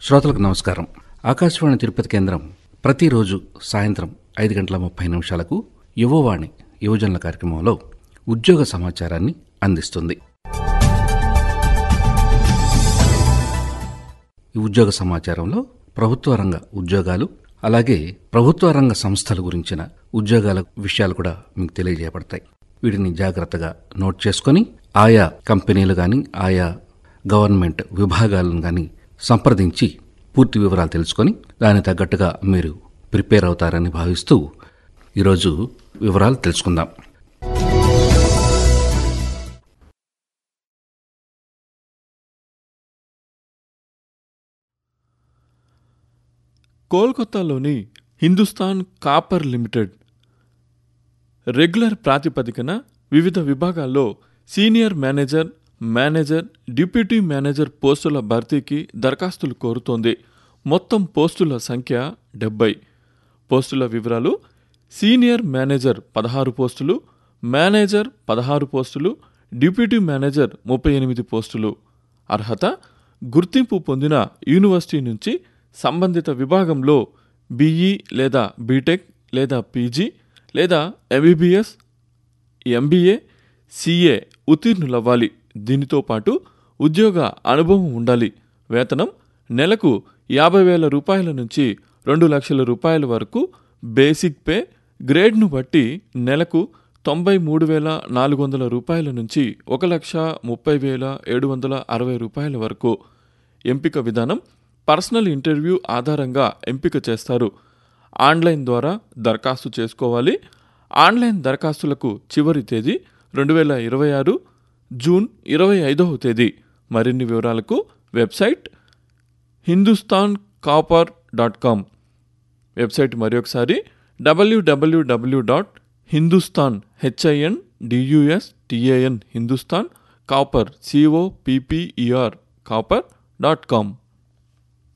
శ్రోతలకు నమస్కారం ఆకాశవాణి తిరుపతి కేంద్రం ప్రతిరోజు సాయంత్రం ఐదు గంటల ముప్పై నిమిషాలకు యువవాణి యువజనుల కార్యక్రమంలో ఉద్యోగ సమాచారాన్ని అందిస్తుంది ఈ ఉద్యోగ సమాచారంలో ప్రభుత్వ రంగ ఉద్యోగాలు అలాగే ప్రభుత్వ రంగ సంస్థల గురించిన ఉద్యోగాల విషయాలు కూడా మీకు తెలియజేయబడతాయి వీటిని జాగ్రత్తగా నోట్ చేసుకొని ఆయా కంపెనీలు కానీ ఆయా గవర్నమెంట్ విభాగాలను కానీ సంప్రదించి పూర్తి వివరాలు తెలుసుకొని దానికి తగ్గట్టుగా మీరు ప్రిపేర్ అవుతారని భావిస్తూ ఈరోజు వివరాలు తెలుసుకుందాం కోల్కతాలోని హిందుస్థాన్ కాపర్ లిమిటెడ్ రెగ్యులర్ ప్రాతిపదికన వివిధ విభాగాల్లో senior manager manager deputy manager పోస్టుల భర్తీకి దరఖాస్తులు కోరుతోంది మొత్తం పోస్టుల సంఖ్య డెబ్బై పోస్టుల వివరాలు సీనియర్ మేనేజర్ పదహారు పోస్టులు మేనేజర్ పదహారు పోస్టులు డిప్యూటీ మేనేజర్ ముప్పై ఎనిమిది పోస్టులు అర్హత గుర్తింపు పొందిన యూనివర్సిటీ నుంచి సంబంధిత విభాగంలో బీఈ లేదా బీటెక్ లేదా పీజీ లేదా ఎంబీబీఎస్ ఎంబీఏ సిఏ ఉత్తీర్ణులవ్వాలి దీనితో పాటు ఉద్యోగ అనుభవం ఉండాలి వేతనం నెలకు యాభై వేల రూపాయల నుంచి రెండు లక్షల రూపాయల వరకు బేసిక్ పే గ్రేడ్ను బట్టి నెలకు తొంభై మూడు వేల నాలుగు వందల రూపాయల నుంచి ఒక లక్ష ముప్పై వేల ఏడు వందల అరవై రూపాయల వరకు ఎంపిక విధానం పర్సనల్ ఇంటర్వ్యూ ఆధారంగా ఎంపిక చేస్తారు ఆన్లైన్ ద్వారా దరఖాస్తు చేసుకోవాలి ఆన్లైన్ దరఖాస్తులకు చివరి తేదీ రెండు వేల ఇరవై ఆరు జూన్ ఇరవై ఐదవ తేదీ మరిన్ని వివరాలకు website Hindustan copper dot com website మరొకసారి WWW dot Hindustan HIN DUS TAN Hindustan copper CO PPER copper dot com